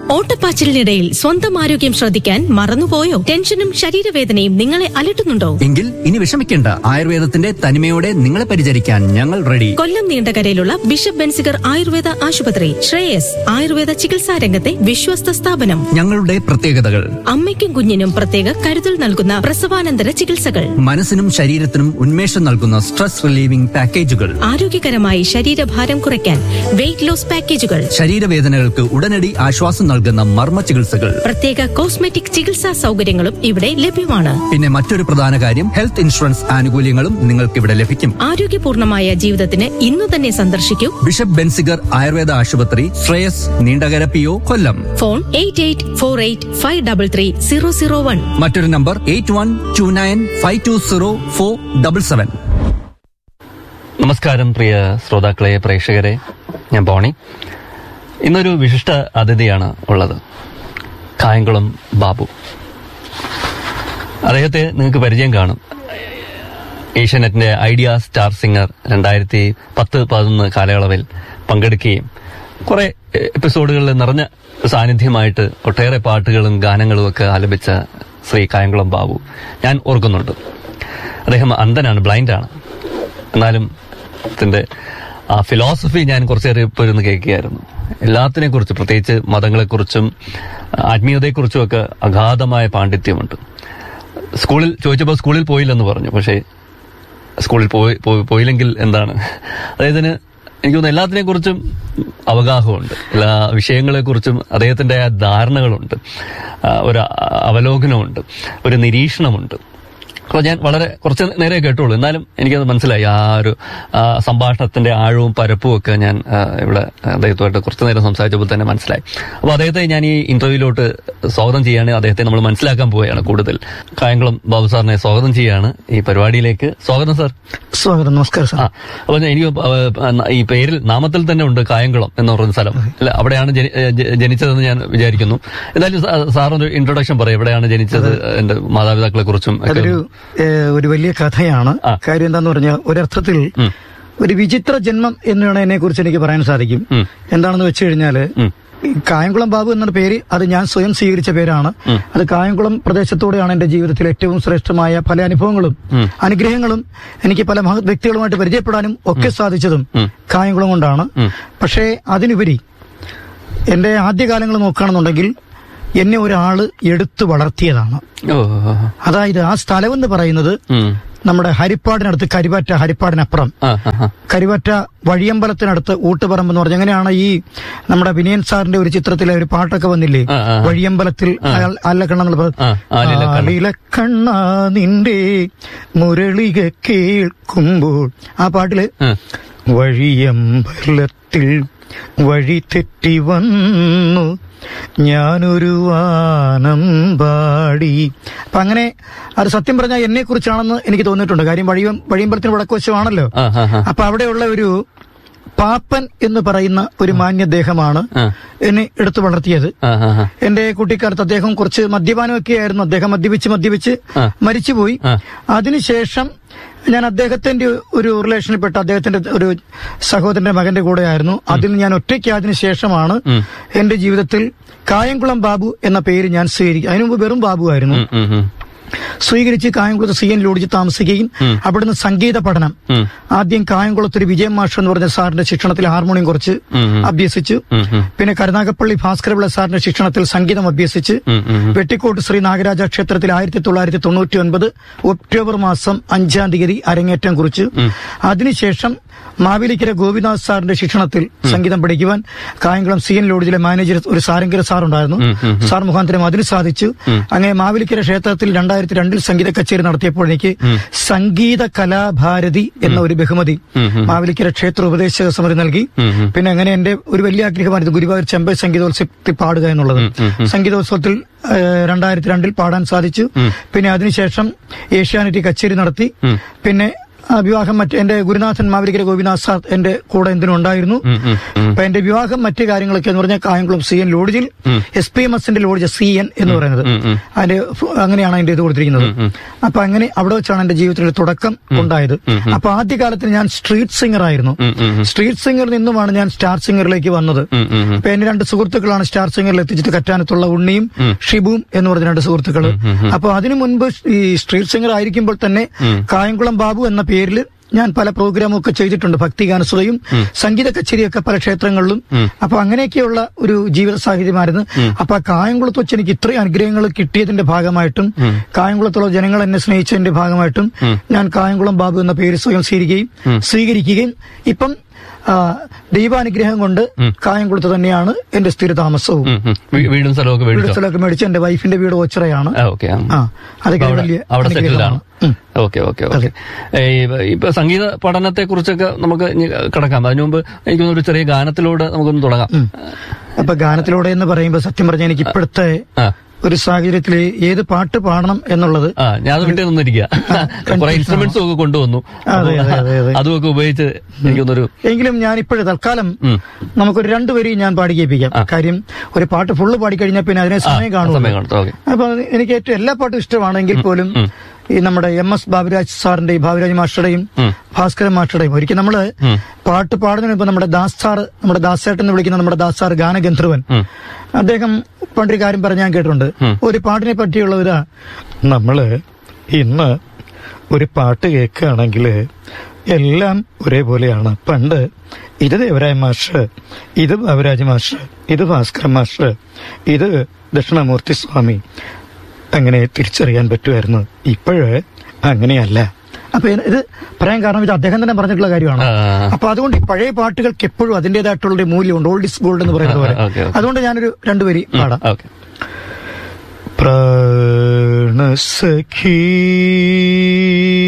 ഓട്ടപ്പാച്ചിലിനിടയിൽ സ്വന്തം ആരോഗ്യം ശ്രദ്ധിക്കാൻ മറന്നുപോയോ ടെൻഷനും ശരീരവേദനയും നിങ്ങളെ അലട്ടുന്നുണ്ടോ എങ്കിൽ ഇനി വിഷമിക്കേണ്ട ആയുർവേദത്തിന്റെ തനിമയോടെ നിങ്ങളെ പരിചരിക്കാൻ ഞങ്ങൾ റെഡി കൊല്ലം നീണ്ടകരയിലുള്ള ബിഷപ്പ് ബെൻസിഗർ ആയുർവേദ ആശുപത്രി ശ്രേയസ് ആയുർവേദ ചികിത്സാ രംഗത്തെ വിശ്വസ്ത സ്ഥാപനം ഞങ്ങളുടെ പ്രത്യേകതകൾ അമ്മയ്ക്കും കുഞ്ഞിനും പ്രത്യേക കരുതൽ നൽകുന്ന പ്രസവാനന്തര ചികിത്സകൾ മനസ്സിനും ശരീരത്തിനും ഉന്മേഷം നൽകുന്ന സ്ട്രെസ് റിലീവിംഗ് പാക്കേജുകൾ ആരോഗ്യകരമായി ശരീരഭാരം കുറയ്ക്കാൻ വെയിറ്റ് ലോസ് പാക്കേജുകൾ ശരീരവേദനകൾക്ക് ഉടനടി ആശ്വാസം നൽകുന്ന മർമ്മ ചികിത്സകൾ പ്രത്യേക കോസ്മെറ്റിക് ചികിത്സാ സൗകര്യങ്ങളും ഇവിടെ ലഭ്യമാണ് പിന്നെ മറ്റൊരു പ്രധാന കാര്യം ഹെൽത്ത് ഇൻഷുറൻസ് ആനുകൂല്യങ്ങളും നിങ്ങൾക്ക് ഇവിടെ ലഭിക്കും ആരോഗ്യപൂർണമായ ജീവിതത്തിന് ഇന്നു തന്നെ സന്ദർശിക്കൂ ബിഷപ്പ് ബെൻസിഗർ ആയുർവേദ ആശുപത്രി Shreyas Neendakara P O Kollam phone eight eight four eight five double three zero zero one മറ്റൊരു number eight one two nine five two zero four double seven നമസ്കാരം പ്രിയ ശ്രോതാക്കളെ പ്രേക്ഷകരെ ഞാൻ ബോണി ഇന്നൊരു വിശിഷ്ട അതിഥിയാണ് ഉള്ളത് കായംകുളം ബാബു അദ്ദേഹത്തെ നിങ്ങൾക്ക് പരിചയം കാണും ഏഷ്യാനെറ്റിന്റെ ഐഡിയ സ്റ്റാർ സിംഗർ രണ്ടായിരത്തി പത്ത് പതിനൊന്ന് കാലയളവിൽ പങ്കെടുക്കുകയും കുറെ എപ്പിസോഡുകളിൽ നിറഞ്ഞ സാന്നിധ്യമായിട്ട് ഒട്ടേറെ പാട്ടുകളും ഗാനങ്ങളും ഒക്കെ ആലപിച്ച ശ്രീ കായംകുളം ബാബു ഞാൻ ഓർക്കുന്നുണ്ട് അദ്ദേഹം അന്ധനാണ് ബ്ലൈൻഡാണ് എന്നാലും അതിന്റെ ആ ഫിലോസഫി ഞാൻ കുറച്ചേറെ ഇപ്പോൾ ഇരുന്ന് കേൾക്കുകയായിരുന്നു എല്ലാത്തിനെ കുറിച്ച് പ്രത്യേകിച്ച് മതങ്ങളെക്കുറിച്ചും ആത്മീയതയെക്കുറിച്ചും ഒക്കെ അഗാധമായ പാണ്ഡിത്യമുണ്ട് സ്കൂളിൽ ചോദിച്ചപ്പോൾ സ്കൂളിൽ പോയില്ലെന്ന് പറഞ്ഞു പക്ഷേ സ്കൂളിൽ പോയി പോയി- പോയില്ലെങ്കിൽ എന്താണ് അദ്ദേഹത്തിന് എനിക്ക് തോന്നുന്നു എല്ലാത്തിനെ കുറിച്ചും അവഗാഹമുണ്ട് എല്ലാ വിഷയങ്ങളെ കുറിച്ചും അദ്ദേഹത്തിന്റെ ആ ധാരണകളുണ്ട് ആ, ഒരു അവലോകനമുണ്ട് ഒരു നിരീക്ഷണമുണ്ട് അപ്പോൾ ഞാൻ വളരെ കുറച്ച് നേരെ കേട്ടുള്ളൂ എന്നാലും എനിക്കത് മനസ്സിലായി ആ ഒരു ആ, സംഭാഷണത്തിന്റെ ആഴവും പരപ്പും ഒക്കെ ഞാൻ ആ, ഇവിടെ അദ്ദേഹത്തുമായിട്ട് കുറച്ചു നേരം സംസാരിച്ചപ്പോൾ തന്നെ മനസ്സിലായി അപ്പോൾ അദ്ദേഹത്തെ ഞാൻ ഈ ഇന്റർവ്യൂവിലോട്ട് സ്വാഗതം ചെയ്യാണ് അദ്ദേഹത്തെ നമ്മൾ മനസ്സിലാക്കാൻ പോവുകയാണ് കൂടുതൽ കായംകുളം ബാബു സാറിനെ സ്വാഗതം ചെയ്യാണ് ഈ പരിപാടിയിലേക്ക് സ്വാഗതം സാർ സ്വാഗതം നമസ്കാരം ആ സാർ അപ്പൊ ഞാൻ എനിക്ക് ആ, ഈ പേരിൽ നാമത്തിൽ തന്നെ ഉണ്ട് കായംകുളം എന്ന് പറയുന്ന സ്ഥലം അല്ല അവിടെയാണ് ജനി- ഏ, ജ- ജനിച്ചതെന്ന് ഞാൻ വിചാരിക്കുന്നു എന്തായാലും സാ- സാറൊരു ഇൻട്രൊഡക്ഷൻ പറയും എവിടെയാണ് ജനിച്ചത് എന്റെ മാതാപിതാക്കളെ കുറിച്ചും ഒക്കെ അതൊരു ഒന്ന്. ഏഹ്, ഒരു വലിയ കഥയാണ് ആ. കാര്യം എന്താന്ന് പറഞ്ഞാൽ ഒരർത്ഥത്തിൽ ഉം. ഒരു വിചിത്ര ജന്മം എന്ന് വേണം എന്നെ കുറിച്ച് എനിക്ക് പറയാൻ സാധിക്കും ഉം. എന്താണെന്ന് വെച്ച് കഴിഞ്ഞാല് ഉം. ഈ കായംകുളം ബാബു എന്ന പേര് അത് ഞാൻ സ്വയം സ്വീകരിച്ച പേരാണ് അത് കായംകുളം പ്രദേശത്തോടെയാണ് എന്റെ ജീവിതത്തിൽ ഏറ്റവും ശ്രേഷ്ഠമായ പല അനുഭവങ്ങളും ഉം. അനുഗ്രഹങ്ങളും എനിക്ക് പല മഹത് വ്യക്തികളുമായിട്ട് പരിചയപ്പെടാനും ഒക്കെ സാധിച്ചതും ഉം. കായംകുളം കൊണ്ടാണ് ഉം. പക്ഷേ അതിനുപരി എന്റെ ആദ്യകാലങ്ങൾ നോക്കുകയാണെന്നുണ്ടെങ്കിൽ എന്നെ ഒരാള് എടുത്തു വളർത്തിയതാണ് ഓ അതായത് ആ സ്ഥലം എന്ന് പറയുന്നത് ഉം. നമ്മുടെ ഹരിപ്പാടിനടുത്ത് കരിവാറ്റ ഹരിപ്പാടിനപ്പുറം ആ, ആ, ആ. കരിവറ്റ വഴിയമ്പലത്തിനടുത്ത് ഊട്ടുപറമ്പ് എന്ന് പറഞ്ഞ എങ്ങനെയാണ് ഈ നമ്മുടെ വിനയൻ സാറിന്റെ ഒരു ചിത്രത്തിലെ ഒരു പാട്ടൊക്കെ വന്നില്ലേ ആ, ആ. വഴിയമ്പലത്തിൽ അയാൾ- ആലിലക്കണ്ണ എന്നുള്ള പദം. ആ, ആലിലക്കണ്ണ. ആലിലക്കണ്ണ നിന്റെ മുരളിക കേൾക്കുമ്പോൾ ആ പാട്ടില് ആ. വഴിയമ്പലത്തിൽ വഴി തെറ്റി വന്നു ഞാനൊരു വാനം പാടി അപ്പൊ അങ്ങനെ അത് സത്യം പറഞ്ഞാൽ എന്നെ കുറിച്ചാണെന്ന് എനിക്ക് തോന്നിയിട്ടുണ്ട് കാര്യം വഴിയം വഴിയമ്പലത്തിന് വടക്കുവശമാണല്ലോ ആ, ആ, ആ. അപ്പൊ അവിടെയുള്ള ഒരു പാപ്പൻ എന്ന് പറയുന്ന ഒരു മാന്യദേഹമാണ് ആ. എന്നെ എടുത്തു വളർത്തിയത് ആ, ആ, ആ. എന്റെ കുട്ടിക്കാലത്ത് അദ്ദേഹം കുറച്ച് മദ്യപാനമൊക്കെ ആയിരുന്നു അദ്ദേഹം മദ്യപിച്ച് മദ്യപിച്ച് ആ. മരിച്ചുപോയി ആ. അതിനുശേഷം ഞാൻ അദ്ദേഹത്തിന്റെ ഒരു റിലേഷനിൽപ്പെട്ട അദ്ദേഹത്തിന്റെ ഒരു സഹോദരന്റെ മകന്റെ കൂടെ ആയിരുന്നു അതിൽ ഞാൻ ഒറ്റയ്ക്കായതിനു ശേഷമാണ് ഉം. എന്റെ ജീവിതത്തിൽ കായംകുളം ബാബു എന്ന പേര് ഞാൻ സ്വീകരിക്കും അതിനു മുമ്പ് വെറും ബാബു ആയിരുന്നു ഉം, ഉം, ഉം. സ്വീകരിച്ച് കായംകുളത്ത് സി എൻ ലോഡിച്ച് താമസിക്കുകയും അവിടുന്ന് സംഗീത പഠനം ഉം. ആദ്യം കായംകുളത്ത് ഒരു വിജയം മാഷ് എന്ന് പറഞ്ഞ സാറിന്റെ ശിക്ഷണത്തിൽ ഹാർമോണിയം കുറച്ച് ഉം, ഉം. അഭ്യസിച്ചു ഉം, ഉം. പിന്നെ കരുനാഗപ്പള്ളി ഭാസ്കരപിള്ള സാറിന്റെ ശിക്ഷണത്തിൽ സംഗീതം അഭ്യസിച്ച് ഉം, ഉം, ഉം. വെട്ടിക്കോട്ട് ശ്രീ നാഗരാജ ക്ഷേത്രത്തിൽ ആയിരത്തി തൊള്ളായിരത്തി തൊണ്ണൂറ്റി ഒൻപത് ഒക്ടോബർ മാസം അഞ്ചാം തീയതി അരങ്ങേറ്റം കുറിച്ചു അതിനുശേഷം മാവേലിക്കര ഗോപിനാഥ് സാറിന്റെ ശിക്ഷണത്തിൽ സംഗീതം പഠിക്കുവാൻ കായംകുളം സി എൻ ലോഡ്ജിലെ മാനേജർ ഒരു സാരംഗര സാർ ഉണ്ടായിരുന്നു സാർ മുഖാന്തരം അതിന് സാധിച്ചു അങ്ങനെ മാവേലിക്കര ക്ഷേത്രത്തിൽ രണ്ടായിരത്തി രണ്ടിൽ സംഗീത കച്ചേരി നടത്തിയപ്പോൾ എനിക്ക് സംഗീത കലാഭാരതി എന്ന ഒരു ബഹുമതി മാവേലിക്കര ക്ഷേത്ര ഉപദേശക സമിതി നൽകി പിന്നെ അങ്ങനെ എന്റെ ഒരു വലിയ ആഗ്രഹമായിരുന്നു ഗുരുവായൂർ ചെമ്പൈ സംഗീതോത്സവത്തിൽ പാടുക എന്നുള്ളത് സംഗീതോത്സവത്തിൽ രണ്ടായിരത്തി രണ്ടിൽ പാടാൻ സാധിച്ചു പിന്നെ അതിനുശേഷം ഏഷ്യാനെറ്റ് കച്ചേരി നടത്തി പിന്നെ ആ വിവാഹം മറ്റ് എന്റെ ഗുരുനാഥൻ മാവലിക്കര ഗോപിനാഥ് സാർ എന്റെ കൂടെ എന്തിനും ഉണ്ടായിരുന്നു ഉം, ഉം, ഉം. അപ്പൊ എന്റെ വിവാഹം മറ്റു കാര്യങ്ങളൊക്കെ എന്ന് പറഞ്ഞാൽ കായംകുളം സി എൻ ലോഡ്ജിൽ എസ് പി എം എസിന്റെ ലോഡ്ജ് സി എൻ എന്ന് പറയുന്നത് ഉം, ഉം. അതിന്റെ ഫു- അങ്ങനെയാണ് അതിന്റെ ഇത് കൊടുത്തിരിക്കുന്നത് അപ്പൊ അങ്ങനെ അവിടെ വെച്ചാണ് എന്റെ ജീവിതത്തിന്റെ തുടക്കം ഉണ്ടായത് അപ്പൊ ആദ്യകാലത്തിൽ ഞാൻ സ്ട്രീറ്റ് സിംഗർ ആയിരുന്നു ഉം, ഉം, ഉം. സ്ട്രീറ്റ് സിംഗറിൽ നിന്നുമാണ് ഞാൻ സ്റ്റാർ സിംഗറിലേക്ക് വന്നത് ഉം, ഉം, ഉം. അപ്പൊ എന്റെ രണ്ട് സുഹൃത്തുക്കളാണ് സ്റ്റാർ സിംഗറിൽ എത്തിച്ചിട്ട് കറ്റാനത്തുള്ള ഉണ്ണിയും ഷിബുവും എന്ന് പറഞ്ഞ രണ്ട് സുഹൃത്തുക്കള് അപ്പൊ അതിനു മുൻപ് ഈ സ്ട്രീറ്റ് സിംഗർ ആയിരിക്കുമ്പോൾ തന്നെ കായംകുളം ബാബു എന്ന പേരിൽ ഞാൻ പല പ്രോഗ്രാമും ഒക്കെ ചെയ്തിട്ടുണ്ട് ഭക്തിഗാനസുതയും സംഗീത കച്ചേരിയൊക്കെ പല ക്ഷേത്രങ്ങളിലും അപ്പൊ അങ്ങനെയൊക്കെയുള്ള ഒരു ജീവിത സാഹചര്യമായിരുന്നു അപ്പൊ ആ കായംകുളത്ത് വെച്ച് എനിക്ക് ഇത്രയും അനുഗ്രഹങ്ങൾ കിട്ടിയതിന്റെ ഭാഗമായിട്ടും കായംകുളത്തുള്ള ജനങ്ങൾ എന്നെ സ്നേഹിച്ചതിന്റെ ഭാഗമായിട്ടും ഞാൻ കായംകുളം ബാബു എന്ന പേര് സ്വയം സ്വീകരിക്കുകയും സ്വീകരിക്കുകയും ഇപ്പം ആ, ദൈവാനുഗ്രഹം കൊണ്ട് കായംകുളത്ത് തന്നെയാണ് എന്റെ സ്ഥിരതാമസവും ഉം, ഉം. വീ- വീടും സ്ഥലമൊക്കെ വീട് മേടിച്ചോ സ്ഥലമൊക്കെ മേടിച്ച് എന്റെ വൈഫിന്റെ വീട് ഓച്ചിറയാണ് ആ ഓക്കെ ആ അതൊക്കെ അവിടെ വലിയ അവിടെ സെറ്റിൽഡ് ആണ് അനുഗ്രഹമാണ്. ഉം. ഓക്കെ ഓക്കെ ഓക്കെ ഇപ്പൊ സംഗീത പഠനത്തെ കുറിച്ചൊക്കെ നമുക്ക് ഇനി കിടക്കാം അതിനു മുമ്പ് എനിക്ക് തോന്നുന്നു ഒരു ചെറിയ ഗാനത്തിലൂടെ നമുക്കൊന്ന് തുടങ്ങാം അപ്പൊ ഗാനത്തിലൂടെ എന്ന് പറയുമ്പോൾ സത്യം പറഞ്ഞാൽ എനിക്ക് ഇപ്പോഴത്തെ ആ ഒരു സാഹചര്യത്തിൽ ഏത് പാട്ട് പാടണം എന്നുള്ളത് ആ ഞാൻ അത് വിട്ടേ നിന്നിരിക്കുക കുറെ ഇൻസ്ട്രുമെന്റ്സും ഒക്കെ കൊണ്ടുവന്നു അതെ, അതെ, അതെ, അതെ. അതുമൊക്കെ ഉപയോഗിച്ച് എനിക്കൊന്നൊരു എങ്കിലും ഞാൻ ഇപ്പോഴും തൽക്കാലം ഉം. നമുക്കൊരു രണ്ടുപേരെയും ഞാൻ പാടി കേൾപ്പിക്കാം കാര്യം ഒരു പാട്ട് ഫുള്ള് പാടിക്കഴിഞ്ഞാൽ പിന്നെ അതിനെ സമയം കാണും സമയം കാണും ഓക്കെ അപ്പൊ എനിക്ക് ഏറ്റവും എല്ലാ പാട്ടും ഇഷ്ടമാണെങ്കിൽ പോലും ഈ നമ്മുടെ എം എസ് ബാബുരാജ് സാറിന്റെയും ബാബുരാജ് മാസ്റ്ററുടെയും ഭാസ്കരൻ മാസ്റ്ററുടെയും ഒരിക്കൽ നമ്മള് പാട്ട് പാടുന്നതിന് മുമ്പ് നമ്മുടെ ദാസ് സാർ നമ്മുടെ ദാസേട്ടൻ എന്ന് വിളിക്കുന്ന നമ്മുടെ ദാസ് സാർ ഗാനഗന്ധർവൻ അദ്ദേഹം പണ്ടൊരു കാര്യം പറഞ്ഞ് ഞാൻ കേട്ടിട്ടുണ്ട് ഒരു പാട്ടിനെ പറ്റിയുള്ള ഇതാ നമ്മള് ഇന്ന് ഒരു പാട്ട് കേൾക്കുകയാണെങ്കിൽ എല്ലാം ഒരേപോലെയാണ് പണ്ട് ഇത് ദേവരായ മാഷ് ഇത് ബാബുരാജ് മാഷ് ഇത് ഭാസ്കരൻ മാഷ് ഇത് ദക്ഷിണമൂർത്തി സ്വാമി അങ്ങനെ തിരിച്ചറിയാൻ പറ്റുമായിരുന്നു ഇപ്പോഴ് അങ്ങനെയല്ല അപ്പൊ ഇത് ഇത് പറയാൻ കാരണം ഇത് അദ്ദേഹം തന്നെ പറഞ്ഞിട്ടുള്ള കാര്യമാണ് ആ, ആ, ആ. അപ്പൊ അതുകൊണ്ട് ഈ പഴയ പാട്ടുകൾക്ക് എപ്പോഴും അതിന്റേതായിട്ടുള്ള ഒരു മൂല്യമുണ്ട് ഓൾഡ് ഇസ് ഗോൾഡ് എന്ന് പറയുന്നത് പോലെ ആ, ഓക്കെ, ഓക്കെ. അതുകൊണ്ട് ഞാനൊരു രണ്ടുപേരി പാടാം ഓക്കെ പ്രാണസഖീ